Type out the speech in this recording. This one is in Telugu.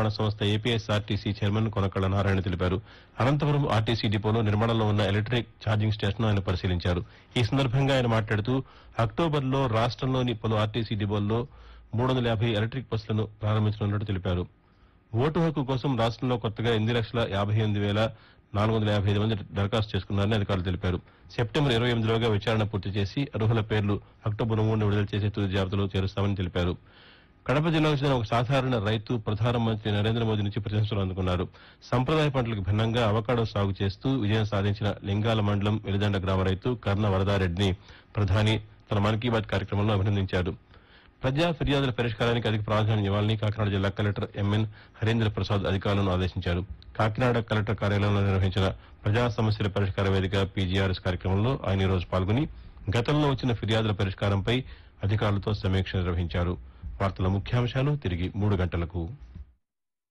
నిర్మాణ సంస్థ ఏపీఎస్ఆర్టీసీ చైర్మన్ కొనకళ్ళ నారాయణ తెలిపారు అనంతపురం ఆర్టీసీ డిపోలో నిర్మాణంలో ఉన్న ఎలక్ట్రిక్ ఛార్జింగ్ స్టేషన్ ఆయన పరిశీలించారు ఈ సందర్భంగా ఆయన మాట్లాడుతూ అక్టోబర్లో రాష్ట్రంలోని పలు ఆర్టీసీ డిపోల్లో మూడు వందల యాభై ఎలక్ట్రిక్ బస్సులను ప్రారంభించనున్నట్టు తెలిపారు ఓటు హక్కు కోసం రాష్ట్రంలో కొత్తగా ఎనిమిది లక్షల యాభై ఎనిమిది వేల నాలుగు వందల యాభై ఐదు మంది దరఖాస్తు చేసుకున్నారని అధికారులు తెలిపారు సెప్టెంబర్ ఇరవై ఎనిమిదిలోగా విచారణ పూర్తి చేసి అర్హుల పేర్లు అక్టోబర్ మూడున విడుదల చేసే తుది జాబితాలో చేరుస్తామని తెలిపారు కడప జిల్లాకు చెందిన ఒక సాధారణ రైతు ప్రధానమంత్రి నరేంద్ర మోదీ నుంచి ప్రశంసలు అందుకున్నారు సంప్రదాయ పంటలకు భిన్నంగా అవకాడో సాగు చేస్తూ విజయం సాధించిన లింగాల మండలం వెలిదండ గ్రామ రైతు కర్ణ వరదారెడ్డిని ప్రధాని తన మన్ కీ బాత్ కార్యక్రమంలో అభినందించారు ప్రజా ఫిర్యాదుల పరిష్కారానికి అధిక ప్రాధాన్యం ఇవ్వాలని కాకినాడ జిల్లా కలెక్టర్ ఎంఎన్ హరేంద్ర ప్రసాద్ అధికారులను ఆదేశించారు కాకినాడ కలెక్టర్ కార్యాలయంలో నిర్వహించిన ప్రజా సమస్యల పరిష్కార వేదిక పీజీఆర్ఎస్ కార్యక్రమంలో ఆయన ఈ రోజు పాల్గొని గతంలో వచ్చిన ఫిర్యాదుల పరిష్కారంపై అధికారులతో సమీక్ష నిర్వహించారు వార్తల ముఖ్యాంశాలు తిరిగి మూడు గంటలకు